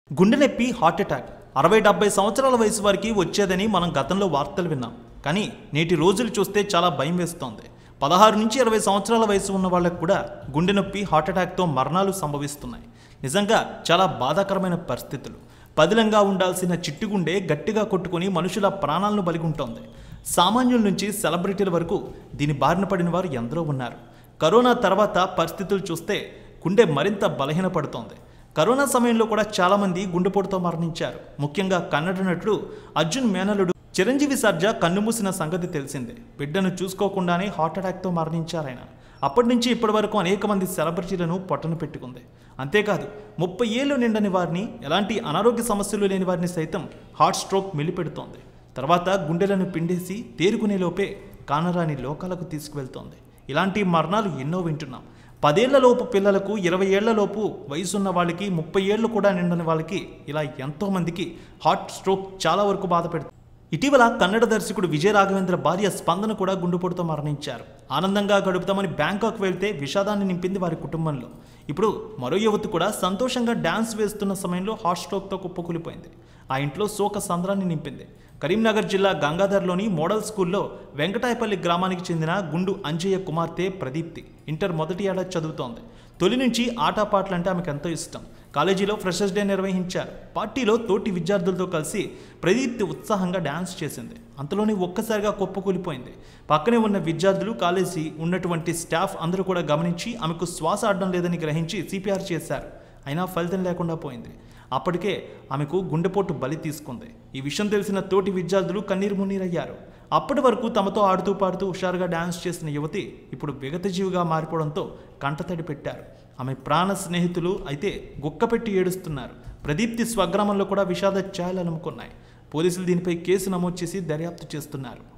గుండె నొప్పి heart attack అరవై డెబ్బై సంవత్సరాల వయసు వారికి వచ్చేదని మనం గతంలో వార్తలు విన్నాం కానీ నేటి రోజులు చూస్తే చాలా భయం వేస్తోంది పదహారు నుంచి ఇరవై సంవత్సరాల వయసు ఉన్న వాళ్ళకు కూడా గుండె నొప్పి హార్ట్ అటాక్తో మరణాలు సంభవిస్తున్నాయి నిజంగా చాలా బాధాకరమైన పరిస్థితులు పదిలంగా ఉండాల్సిన చిట్టుగుండె గట్టిగా కొట్టుకుని మనుషుల ప్రాణాలను బలిగుంటోంది సామాన్యుల నుంచి సెలబ్రిటీల వరకు దీని బారిన పడిన వారు ఎందరో ఉన్నారు కరోనా తర్వాత పరిస్థితులు చూస్తే గుండె మరింత బలహీనపడుతోంది కరోనా సమయంలో కూడా చాలామంది గుండెపోటుతో మరణించారు ముఖ్యంగా కన్నడ నటుడు అర్జున్ మేనలుడు చిరంజీవి సర్జా కన్నుమూసిన సంగతి తెలిసిందే బిడ్డను చూసుకోకుండానే హార్ట్ అటాక్తో మరణించారాయన అప్పటి నుంచి ఇప్పటి వరకు అనేక మంది సెలబ్రిటీలను పొట్టన పెట్టుకుంది అంతేకాదు ముప్పై ఏళ్ళు నిండని వారిని ఎలాంటి అనారోగ్య సమస్యలు లేని వారిని సైతం హార్ట్ స్ట్రోక్ మిలిపెడుతోంది తర్వాత గుండెలను పిండేసి తేరుకునే లోపే కానరాని లోకాలకు తీసుకువెళ్తోంది ఇలాంటి మరణాలు ఎన్నో వింటున్నాం పదేళ్లలోపు పిల్లలకు ఇరవై ఏళ్లలోపు వయసున్న వాళ్ళకి ముప్పై ఏళ్ళు కూడా నిండని వాళ్ళకి ఇలా ఎంతో మందికి హార్ట్ స్ట్రోక్ చాలా వరకు బాధ పెడుతుంది ఇటీవల కన్నడ దర్శకుడు విజయ రాఘవేంద్ర భార్య స్పందన కూడా గుండెపోటుతో మరణించారు ఆనందంగా గడుపుతామని బ్యాంకాక్ వెళ్తే విషాదాన్ని నింపింది వారి కుటుంబంలో ఇప్పుడు మరో యువతి కూడా సంతోషంగా డ్యాన్స్ వేస్తున్న సమయంలో హార్ట్ స్ట్రోక్తో కుప్పకూలిపోయింది ఆ ఇంట్లో శోక సంద్రాన్ని నింపింది కరీంనగర్ జిల్లా గంగాధర్లోని మోడల్ స్కూల్లో వెంకటాయపల్లి గ్రామానికి చెందిన గుండు అంజయ్య కుమార్తె ప్రదీప్తి ఇంటర్ మొదటి ఏడాది చదువుతోంది తొలి నుంచి ఆటపాటలంటే ఆమెకు ఎంతో ఇష్టం కాలేజీలో ఫ్రెషర్స్ డే నిర్వహించారు పార్టీలో తోటి విద్యార్థులతో కలిసి ప్రదీప్తి ఉత్సాహంగా డ్యాన్స్ చేసింది అంతలోనే ఒక్కసారిగా కుప్పకూలిపోయింది పక్కనే ఉన్న విద్యార్థులు కాలేజీ ఉన్నటువంటి స్టాఫ్ అందరూ కూడా గమనించి ఆమెకు శ్వాస ఆడడం లేదని గ్రహించి సిపిఆర్ చేశారు అయినా ఫలితం లేకుండా పోయింది అప్పటికే ఆమెకు గుండెపోటు బలి తీసుకుంది ఈ విషయం తెలిసిన తోటి విద్యార్థులు కన్నీరు మున్నీరయ్యారు అప్పటి వరకు తమతో ఆడుతూ పాడుతూ హుషారుగా డ్యాన్స్ చేసిన యువతి ఇప్పుడు విగతజీవిగా మారిపోవడంతో కంటతడి పెట్టారు ఆమె ప్రాణ స్నేహితులు అయితే గుక్కపెట్టి ఏడుస్తున్నారు ప్రదీప్తి స్వగ్రామంలో కూడా విషాద ఛాయలు అలుముకున్నాయి పోలీసులు దీనిపై కేసు నమోదు చేసి దర్యాప్తు చేస్తున్నారు